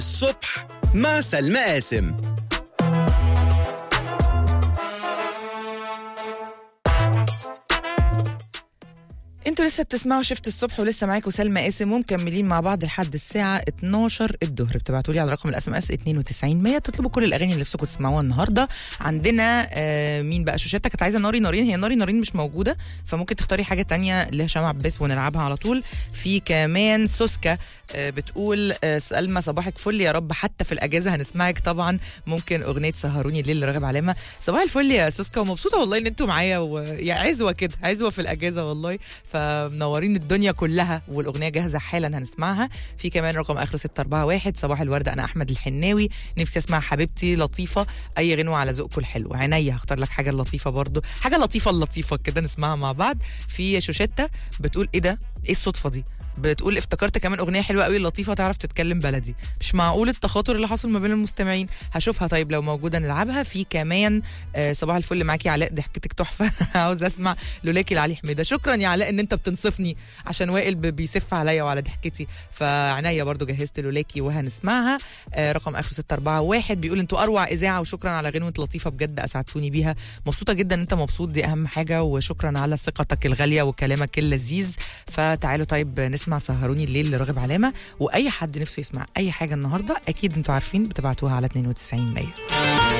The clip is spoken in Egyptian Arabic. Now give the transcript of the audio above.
الصبح مع سلمى قاسم انتوا لسه بتسمعوا شفت الصبح ولسه معاكم سلمى قاسم ومكملين مع بعض لحد الساعه 12 الظهر بتبعتوا لي على رقم الاس ام اس 92 100 تطلبوا كل الاغاني اللي نفسكم تسمعوها النهارده عندنا آه مين بقى شوشتة كانت عايزه ناري نارين هي ناري نارين مش موجوده فممكن تختاري حاجه تانية لهشام عباس ونلعبها على طول في كمان سوسكا آه بتقول آه سلمى صباحك فل يا رب حتى في الاجازه هنسمعك طبعا ممكن اغنيه سهروني الليل لراغب علامه صباح الفل يا سوسكا ومبسوطه والله ان انتوا معايا ويا عزوه كده عزوه في الاجازه والله فمنورين الدنيا كلها والاغنيه جاهزه حالا هنسمعها في كمان رقم اخره 641 صباح الورد انا احمد الحناوي نفسي اسمع حبيبتي لطيفه اي غنوه على ذوقكم الحلو عينيا هختار لك حاجه لطيفه برضو حاجه لطيفه لطيفه كده نسمعها مع بعض في شوشتة بتقول ايه ده ايه الصدفه دي بتقول افتكرت كمان اغنيه حلوه قوي لطيفه تعرف تتكلم بلدي مش معقول التخاطر اللي حصل ما بين المستمعين هشوفها طيب لو موجوده نلعبها في كمان آه صباح الفل معاكي علاء ضحكتك تحفه عاوز اسمع لولاكي لعلي حميده شكرا يا علاء ان انت بتنصفني عشان وائل ب- بيسف عليا وعلى ضحكتي فعناية برضو جهزت لولاكي وهنسمعها آه رقم اخره 641 بيقول انتوا اروع اذاعه وشكرا على غنوه لطيفه بجد اسعدتوني بيها مبسوطه جدا ان انت مبسوط دي اهم حاجه وشكرا على ثقتك الغاليه وكلامك اللذيذ فتعالوا طيب نسمع سهروني الليل لراغب علامه واي حد نفسه يسمع اي حاجه النهارده اكيد انتوا عارفين بتبعتوها على 92 100